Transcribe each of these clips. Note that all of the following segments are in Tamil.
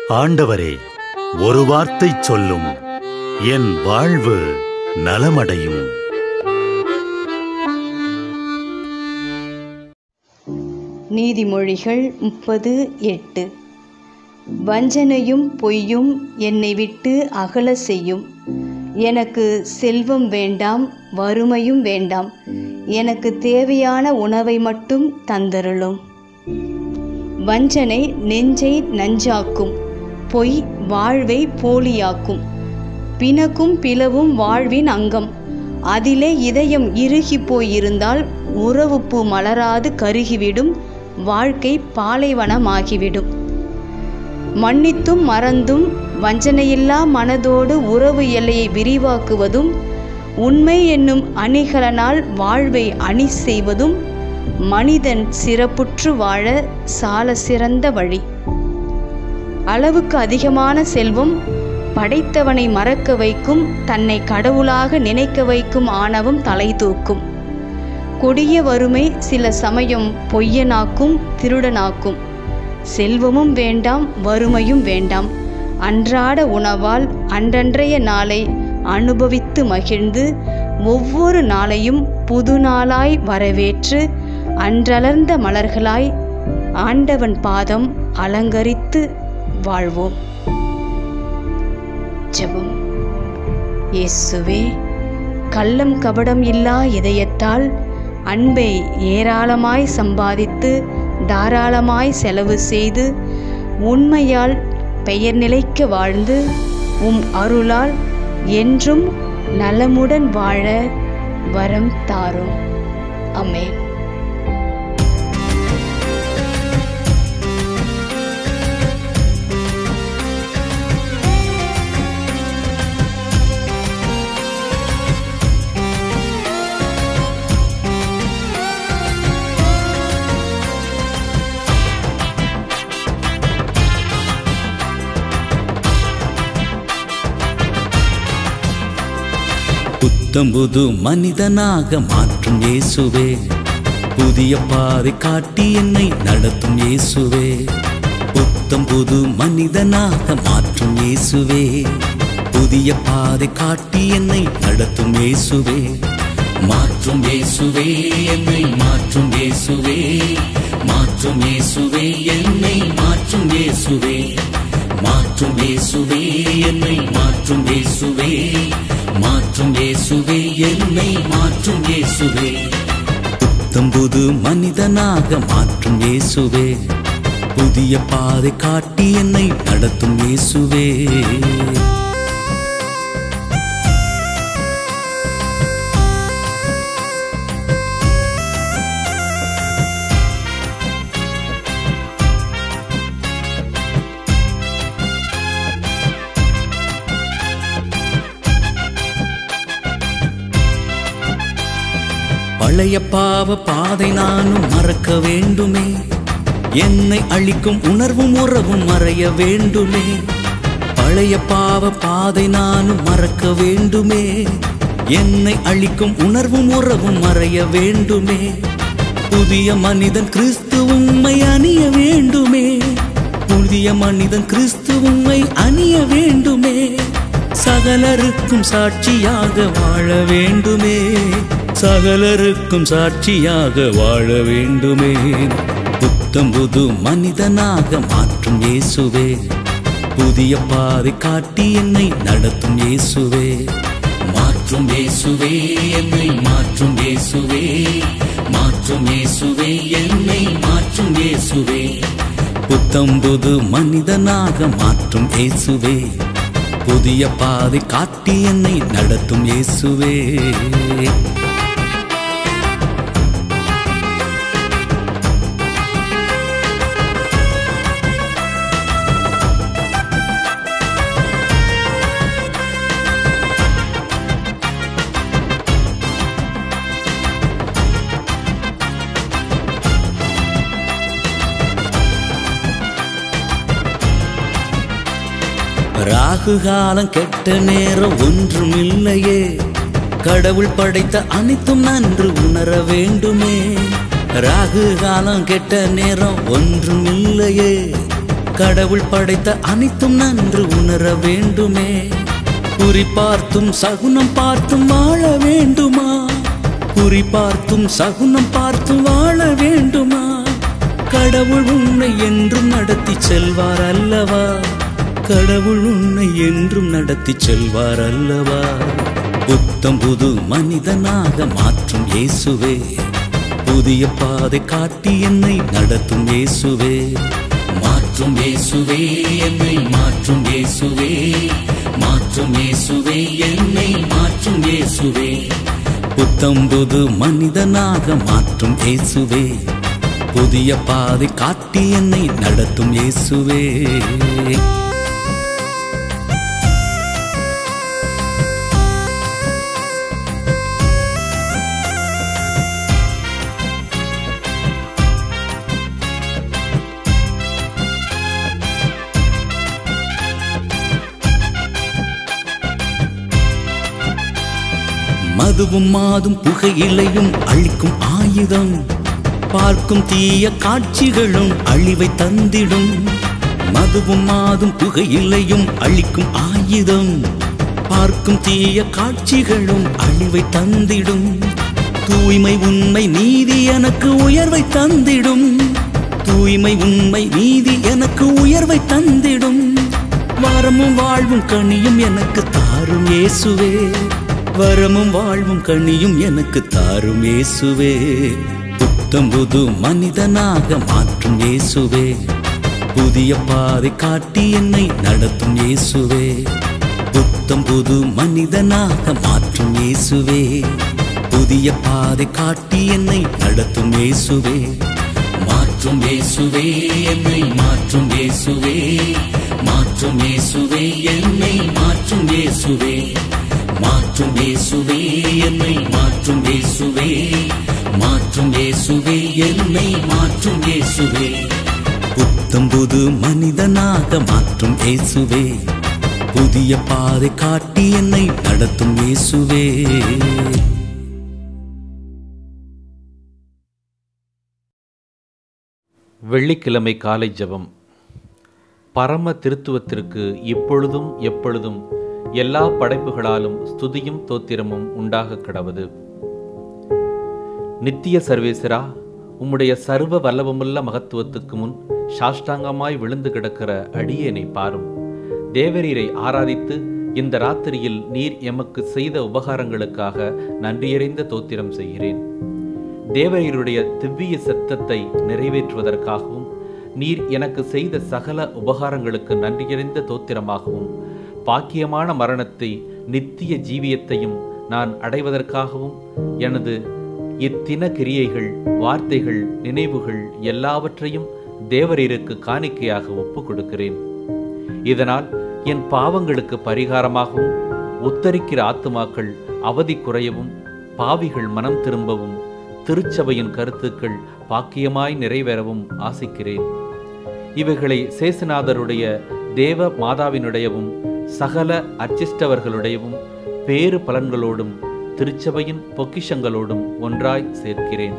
ஆண்டவரே ஒரு வார்த்தை சொல்லும் என் வாழ்வு நலமடையும் நீதிமொழிகள் முப்பது எட்டு வஞ்சனையும் பொய்யும் என்னை விட்டு அகல செய்யும் எனக்கு செல்வம் வேண்டாம் வறுமையும் வேண்டாம் எனக்கு தேவையான உணவை மட்டும் தந்தருளும் வஞ்சனை நெஞ்சை நஞ்சாக்கும் பொய் வாழ்வை போலியாக்கும் பிணக்கும் பிளவும் வாழ்வின் அங்கம் அதிலே இதயம் இறுகி போயிருந்தால் உறவுப்பு மலராது கருகிவிடும் வாழ்க்கை பாலைவனமாகிவிடும் மன்னித்தும் மறந்தும் வஞ்சனையில்லா மனதோடு உறவு எல்லையை விரிவாக்குவதும் உண்மை என்னும் அணிகலனால் வாழ்வை அணி செய்வதும் மனிதன் சிறப்புற்று வாழ சால சிறந்த வழி அளவுக்கு அதிகமான செல்வம் படைத்தவனை மறக்க வைக்கும் தன்னை கடவுளாக நினைக்க வைக்கும் ஆணவம் தலை தூக்கும் கொடிய வறுமை சில சமயம் பொய்யனாக்கும் திருடனாக்கும் செல்வமும் வேண்டாம் வறுமையும் வேண்டாம் அன்றாட உணவால் அன்றன்றைய நாளை அனுபவித்து மகிழ்ந்து ஒவ்வொரு நாளையும் புது நாளாய் வரவேற்று அன்றலர்ந்த மலர்களாய் ஆண்டவன் பாதம் அலங்கரித்து வாழ்வோம் ஜெபம் இயேசுவே கள்ளம் கபடம் இல்லா இதயத்தால் அன்பை ஏராளமாய் சம்பாதித்து தாராளமாய் செலவு செய்து உண்மையால் பெயர் நிலைக்க வாழ்ந்து உம் அருளால் என்றும் நலமுடன் வாழ வரம் தாரும் அமேன் புத்தம் புது மனிதனாக மாற்றும் இயேசுவே புதிய பாதை காட்டி என்னை நடத்தும் இயேசுவே புத்தம் புது மனிதனாக மாற்றும் இயேசுவே புதிய பாதை காட்டி என்னை நடத்தும் இயேசுவே மாற்றும் இயேசுவே என்னை மாற்றும் இயேசுவே மாற்றும் இயேசுவே என்னை மாற்றும் இயேசுவே மாற்றும் இயேசுவே என்னை மாற்றும் இயேசுவே மாற்றும் இயேசுவே என்னை மாற்றும் இயேசுவே புத்தம் புது மனிதனாக மாற்றும் இயேசுவே புதிய பாதை காட்டி என்னை நடத்தும் இயேசுவே பழைய பாவ பாதை நானும் மறக்க வேண்டுமே என்னை அழிக்கும் உணர்வும் உறவும் மறைய வேண்டுமே பழைய பாவ பாதை நானும் மறக்க வேண்டுமே என்னை அழிக்கும் உணர்வும் உறவும் மறைய வேண்டுமே புதிய மனிதன் கிறிஸ்து உண்மை அணிய வேண்டுமே புதிய மனிதன் கிறிஸ்து உண்மை அணிய வேண்டுமே சகலருக்கும் சாட்சியாக வாழ வேண்டுமே சகலருக்கும் சாட்சியாக வாழ வேண்டுமே புத்தம் புது மனிதனாக மாற்றும் இயேசுவே புதிய பாதை காட்டி என்னை நடத்தும் இயேசுவே மாற்றும் இயேசுவே என்னை மாற்றும் இயேசுவே மாற்றும் இயேசுவே என்னை மாற்றும் இயேசுவே புத்தம் புது மனிதனாக மாற்றும் இயேசுவே புதிய பாதை காட்டி என்னை நடத்தும் இயேசுவே ராகு காலம் கெட்ட நேரம் ஒன்றும் இல்லையே கடவுள் படைத்த அனைத்தும் நன்று உணர வேண்டுமே ராகு காலம் கெட்ட நேரம் ஒன்றும் இல்லையே கடவுள் படைத்த அனைத்தும் நன்று உணர வேண்டுமே குறி பார்த்தும் சகுனம் பார்த்தும் வாழ வேண்டுமா குறி பார்த்தும் சகுனம் பார்த்தும் வாழ வேண்டுமா கடவுள் உன்னை என்றும் நடத்தி செல்வார் அல்லவா கடவுள் உன்னை என்றும் நடத்தி செல்வார் அல்லவா புத்தம் புது மனிதனாக மாற்றும் இயேசுவே புதிய பாதை காட்டி என்னை நடத்தும் இயேசுவே மாற்றும் இயேசுவே என்னை மாற்றும் இயேசுவே மாற்றும் இயேசுவே என்னை மாற்றும் இயேசுவே புத்தம் புது மனிதனாக மாற்றும் இயேசுவே புதிய பாதை காட்டி என்னை நடத்தும் இயேசுவே மதுவும் மாதும் புகையிலையும் அழிக்கும் ஆயுதம் பார்க்கும் தீய காட்சிகளும் அழிவை தந்திடும் மதுவும் மாதும் புகையிலையும் அழிக்கும் ஆயுதம் பார்க்கும் தீய காட்சிகளும் அழிவை தந்திடும் தூய்மை உண்மை நீதி எனக்கு உயர்வை தந்திடும் தூய்மை உண்மை நீதி எனக்கு உயர்வை தந்திடும் வரமும் வாழ்வும் கனியும் எனக்கு தாரும் இயேசுவே வரமும் வாழ்வும் கனியும் எனக்கு தாரும் இயேசுவே புத்தம் புது மனிதனாக மாற்றும் இயேசுவே புதிய பாதை காட்டி என்னை நடத்தும் இயேசுவே புத்தம் புது மனிதனாக மாற்றும் இயேசுவே புதிய பாதை காட்டி என்னை நடத்தும் இயேசுவே மாற்றும் இயேசுவே என்னை மாற்றும் இயேசுவே மாற்றும் இயேசுவே என்னை மாற்றும் இயேசுவே மாற்றும் இயேசுவே என்னை மாற்றும் இயேசுவே மாற்றும் இயேசுவே என்னை மாற்றும் இயேசுவே புத்தம் புது மனிதனாக மாற்றும் இயேசுவே புதிய பாதை காட்டி என்னை நடத்தும் இயேசுவே வெள்ளிக்கிழமை காலை ஜெபம் பரம திருத்துவத்திற்கு இப்பொழுதும் எப்பொழுதும் எல்லா படைப்புகளாலும் ஸ்துதியும் தோத்திரமும் உண்டாக கிடவது நித்திய சர்வேசரா உம்முடைய சர்வ வல்லவமுள்ள மகத்துவத்துக்கு முன் சாஷ்டாங்கமாய் விழுந்து கிடக்கிற அடியேனை பாரும் தேவரீரை ஆராதித்து இந்த ராத்திரியில் நீர் எமக்கு செய்த உபகாரங்களுக்காக நன்றியறிந்த தோத்திரம் செய்கிறேன் தேவரீருடைய திவ்ய சத்தத்தை நிறைவேற்றுவதற்காகவும் நீர் எனக்கு செய்த சகல உபகாரங்களுக்கு நன்றியறிந்த தோத்திரமாகவும் பாக்கியமான மரணத்தை நித்திய ஜீவியத்தையும் நான் அடைவதற்காகவும் எனது இத்தின கிரியைகள் வார்த்தைகள் நினைவுகள் எல்லாவற்றையும் தேவரீருக்கு காணிக்கையாக ஒப்புக் கொடுக்கிறேன் இதனால் என் பாவங்களுக்கு பரிகாரமாகவும் உத்தரிக்கிற ஆத்துமாக்கள் அவதி குறையவும் பாவிகள் மனம் திரும்பவும் திருச்சபையின் கருத்துக்கள் பாக்கியமாய் நிறைவேறவும் ஆசிக்கிறேன் இவைகளை சேசுநாதருடைய தேவ மாதாவினுடையவும் சகல அர்ச்சிஷ்டவர்களுடையவும் பேறு பலன்களோடும் திருச்சபையின் பொக்கிஷங்களோடும் ஒன்றாய் சேர்க்கிறேன்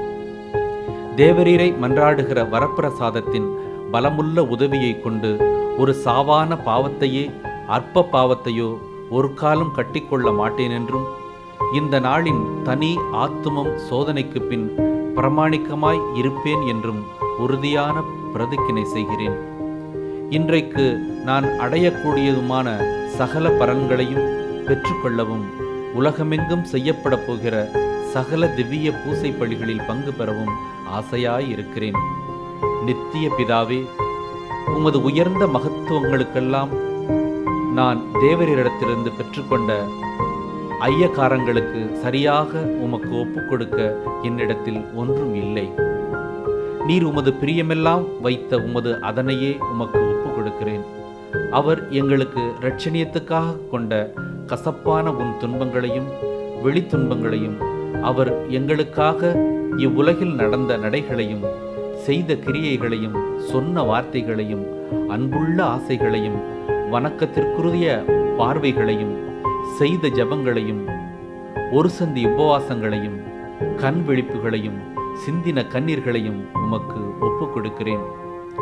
தேவரீரை மன்றாடுகிற வரப்பிரசாதத்தின் பலமுள்ள உதவியை கொண்டு ஒரு சாவான பாவத்தையே அற்ப பாவத்தையோ ஒரு காலம் கட்டிக்கொள்ள மாட்டேன் என்றும் இந்த நாளின் தனி ஆத்துமம் சோதனைக்கு பின் பிரமாணிக்கமாய் இருப்பேன் என்றும் உறுதியான பிரதிக்கினை செய்கிறேன் இன்றைக்கு நான் அடையக்கூடியதுமான சகல பலன்களையும் பெற்றுக்கொள்ளவும் உலகமெங்கும் செய்யப்பட போகிற சகல திவ்ய பூசை பலிகளில் பங்கு பெறவும் ஆசையாய் இருக்கிறேன் நித்திய பிதாவே உமது உயர்ந்த மகத்துவங்களுக்கெல்லாம் நான் தேவரிடத்திலிருந்து பெற்றுக்கொண்ட ஐயக்காரங்களுக்கு சரியாக உமக்கு ஒப்புக் கொடுக்க என்னிடத்தில் ஒன்றும் இல்லை நீர் உமது பிரியமெல்லாம் வைத்த உமது அதனையே உமக்கு ஒப்புக் கொடுக்கிறேன் அவர் எங்களுக்கு இரட்சணியத்துக்காக கொண்ட கசப்பான உன் துன்பங்களையும் வெளித்துன்பங்களையும் அவர் எங்களுக்காக இவ்வுலகில் நடந்த நடைகளையும் செய்த கிரியைகளையும் சொன்ன வார்த்தைகளையும் அன்புள்ள ஆசைகளையும் வணக்கத்திற்குரிய பார்வைகளையும் செய்த ஜபங்களையும் ஒரு சந்தி உபவாசங்களையும் கண் விழிப்புகளையும் சிந்தின கண்ணீர்களையும் உமக்கு ஒப்புக் கொடுக்கிறேன்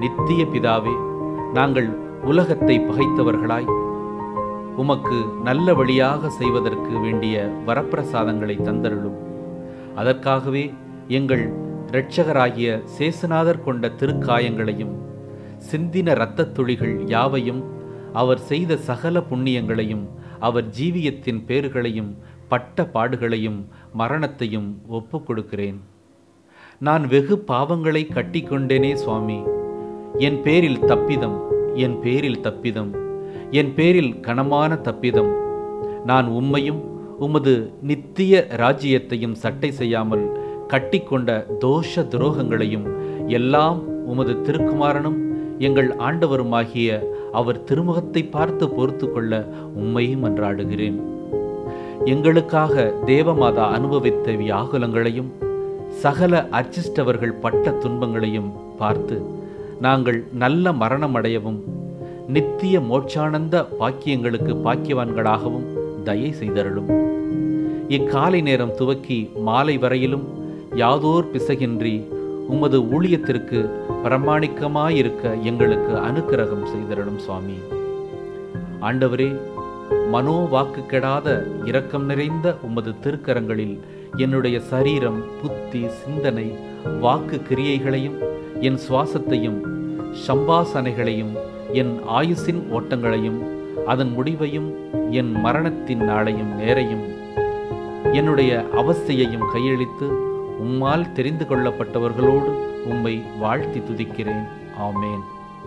நித்திய பிதாவே நாங்கள் உலகத்தை பகைத்தவர்களாய் உமக்கு நல்ல வழியாக செய்வதற்கு வேண்டிய வரப்பிரசாதங்களை தந்தருளும் அதற்காகவே எங்கள் இரட்சகராகிய சேசுநாதர் கொண்ட திருக்காயங்களையும் சிந்தின இரத்தத் துளிகள் யாவையும் அவர் செய்த சகல புண்ணியங்களையும் அவர் ஜீவியத்தின் பேறுகளையும் பட்ட பாடுகளையும் மரணத்தையும் ஒப்புக் கொடுக்கிறேன் நான் வெகு பாவங்களை கட்டிக்கொண்டேனே சுவாமி என் பேரில் தப்பிதம் என் பேரில் தப்பிதம் என் பேரில் கனமான தப்பிதம் நான் உம்மையும் உமது நித்திய ராஜ்யத்தையும் சட்டை செய்யாமல் கட்டிக்கொண்ட தோஷ துரோகங்களையும் எல்லாம் உமது திருக்குமாரனும் எங்கள் ஆண்டவருமாகிய அவர் திருமுகத்தை பார்த்து பொறுத்து கொள்ள உம்மையும் மன்றாடுகிறேன் எங்களுக்காக தேவமாதா அனுபவித்த வியாகுலங்களையும் சகல அர்ச்சிஷ்டவர்கள் பட்ட துன்பங்களையும் பார்த்து நாங்கள் நல்ல மரணம் அடையவும் நித்திய மோட்சானந்த பாக்கியங்களுக்கு பாக்கியவான்களாகவும் தயை செய்தருளும் இக்காலை நேரம் துவக்கி மாலை வரையிலும் யாதோர் பிசகின்றி உமது ஊழியத்திற்கு பிரமாணிக்கமாயிருக்க எங்களுக்கு அனுக்கிரகம் செய்தருளும் சுவாமி ஆண்டவரே மனோ வாக்கு கெடாத இரக்கம் நிறைந்த உமது திருக்கரங்களில் என்னுடைய சரீரம் புத்தி சிந்தனை வாக்கு கிரியைகளையும் என் சுவாசத்தையும் சம்பாசனைகளையும் என் ஆயுசின் ஓட்டங்களையும் அதன் முடிவையும் என் மரணத்தின் நாளையும் நேரையும் என்னுடைய அவஸ்தையையும் கையளித்து உம்மால் தெரிந்து கொள்ளப்பட்டவர்களோடு உம்மை வாழ்த்தி துதிக்கிறேன் ஆமேன்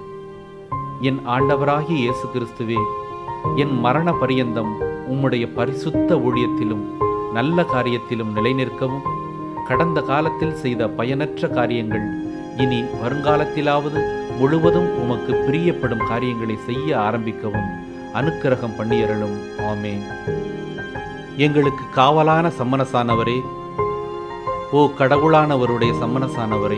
என் ஆண்டவராகிய இயேசு கிறிஸ்துவே என் மரண பரியந்தம் உம்முடைய பரிசுத்த ஊழியத்திலும் நல்ல காரியத்திலும் நிலைநிற்கவும் கடந்த காலத்தில் செய்த பயனற்ற காரியங்கள் இனி வருங்காலத்திலாவது முழுவதும் உமக்கு பிரியப்படும் காரியங்களை செய்ய ஆரம்பிக்கவும் அனுக்கிரகம் பண்ணியருளும் ஆமேன் எங்களுக்கு காவலான சம்மனசானவரே ஓ கடவுளானவருடைய சம்மனசானவரே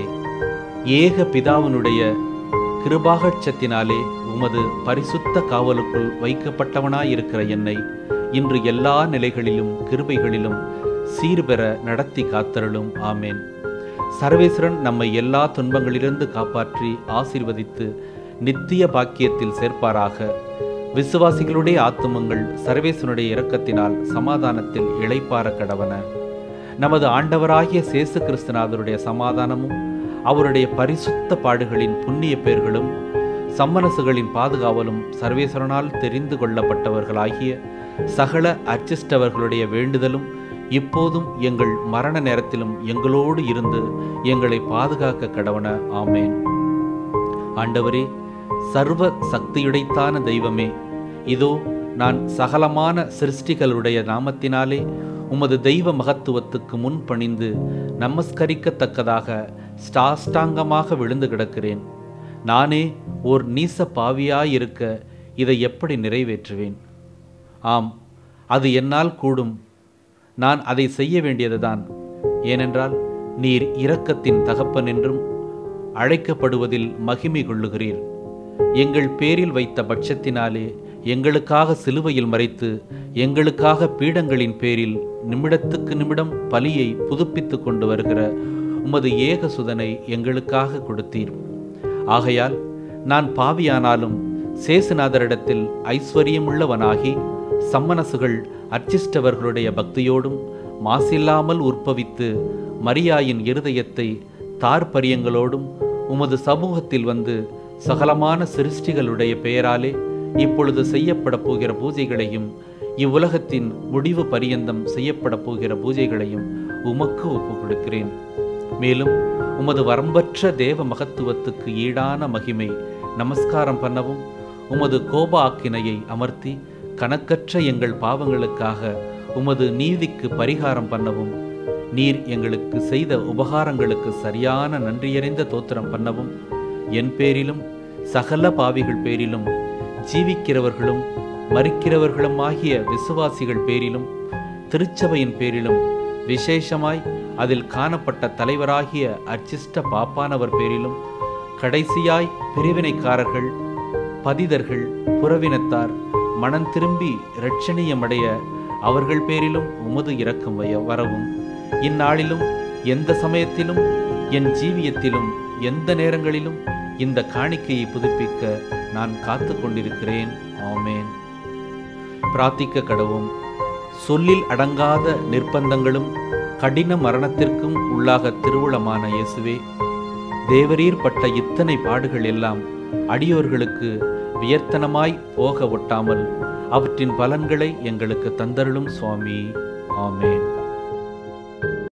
ஏக பிதாவினுடைய கிருபாகட்சத்தினாலே உமது பரிசுத்த காவலுக்குள் வைக்கப்பட்டவனாயிருக்கிற என்னை இன்று எல்லா நிலைகளிலும் கிருபைகளிலும் சீர்பெற நடத்தி காத்தருளும் ஆமேன் சர்வேஸ்வரன் நம்மை எல்லா துன்பங்களிலிருந்து காப்பாற்றி ஆசீர்வதித்து நித்திய பாக்கியத்தில் சேர்ப்பாராக விசுவாசிகளுடைய ஆத்துமங்கள் சர்வேசனுடைய இரக்கத்தினால் சமாதானத்தில் இளைப்பார கடவன நமது ஆண்டவராகிய சேசு கிறிஸ்துநாதருடைய சமாதானமும் அவருடைய பரிசுத்த பாடுகளின் புண்ணிய பேர்களும் சம்மனசுகளின் பாதுகாவலும் சர்வேஸ்வரனால் தெரிந்து கொள்ளப்பட்டவர்களாகிய சகல அர்ச்சிஷ்டவர்களுடைய வேண்டுதலும் இப்போதும் எங்கள் மரண நேரத்திலும் எங்களோடு இருந்து எங்களை பாதுகாக்க கடவன ஆமேன் ஆண்டவரே சர்வ சக்தியுடைத்தான தெய்வமே இதோ நான் சகலமான சிருஷ்டிகளுடைய நாமத்தினாலே உமது தெய்வ மகத்துவத்துக்கு முன் பணிந்து நமஸ்கரிக்கத்தக்கதாக ஸ்டாஷ்டாங்கமாக விழுந்து கிடக்கிறேன் நானே ஓர் நீச பாவியாயிருக்க இதை எப்படி நிறைவேற்றுவேன் ஆம் அது என்னால் கூடும் நான் அதை செய்ய வேண்டியதுதான் ஏனென்றால் நீர் இரக்கத்தின் தகப்பன் என்றும் அழைக்கப்படுவதில் மகிமை கொள்ளுகிறீர் எங்கள் பேரில் வைத்த பட்சத்தினாலே எங்களுக்காக சிலுவையில் மறைத்து எங்களுக்காக பீடங்களின் பேரில் நிமிடத்துக்கு நிமிடம் பலியை புதுப்பித்து கொண்டு வருகிற உமது ஏக சுதனை எங்களுக்காக கொடுத்தீர் ஆகையால் நான் பாவியானாலும் சேசுநாதரிடத்தில் ஐஸ்வர்யமுள்ளவனாகி சம்மனசுகள் அர்ச்சிஷ்டவர்களுடைய பக்தியோடும் மாசில்லாமல் உற்பவித்து மரியாயின் இருதயத்தை தார்பரியங்களோடும் உமது சமூகத்தில் வந்து சகலமான சிருஷ்டிகளுடைய பெயராலே இப்பொழுது செய்யப்பட போகிற பூஜைகளையும் இவ்வுலகத்தின் முடிவு பரியந்தம் செய்யப்பட போகிற பூஜைகளையும் உமக்கு ஒப்புக் கொடுக்கிறேன் மேலும் உமது வரம்பற்ற தேவ மகத்துவத்துக்கு ஈடான மகிமை நமஸ்காரம் பண்ணவும் உமது கோப ஆக்கினையை அமர்த்தி கணக்கற்ற எங்கள் பாவங்களுக்காக உமது நீதிக்கு பரிகாரம் பண்ணவும் நீர் எங்களுக்கு செய்த உபகாரங்களுக்கு சரியான நன்றியறிந்த தோத்திரம் பண்ணவும் என் பேரிலும் சகல பாவிகள் பேரிலும் ஜீவிக்கிறவர்களும் மறிக்கிறவர்களும் ஆகிய விசுவாசிகள் பேரிலும் திருச்சபையின் பேரிலும் விசேஷமாய் அதில் காணப்பட்ட தலைவராகிய அர்ச்சிஷ்ட பாப்பானவர் பேரிலும் கடைசியாய் பிரிவினைக்காரர்கள் பதிதர்கள் புறவினத்தார் மனம் திரும்பி இரட்சணியமடைய அவர்கள் பேரிலும் உமது இரக்கம் வய வரவும் இந்நாளிலும் எந்த சமயத்திலும் என் ஜீவியத்திலும் எந்த நேரங்களிலும் இந்த காணிக்கையை புதுப்பிக்க நான் காத்து கொண்டிருக்கிறேன் ஆமேன் பிரார்த்திக்க கடவும் சொல்லில் அடங்காத நிர்பந்தங்களும் கடின மரணத்திற்கும் உள்ளாக திருவுளமான இயேசுவே தேவரீர் பட்ட இத்தனை பாடுகள் எல்லாம் அடியோர்களுக்கு வியர்த்தனமாய் போக ஒட்டாமல் அவற்றின் பலன்களை எங்களுக்கு தந்தருளும் சுவாமி ஆமேன்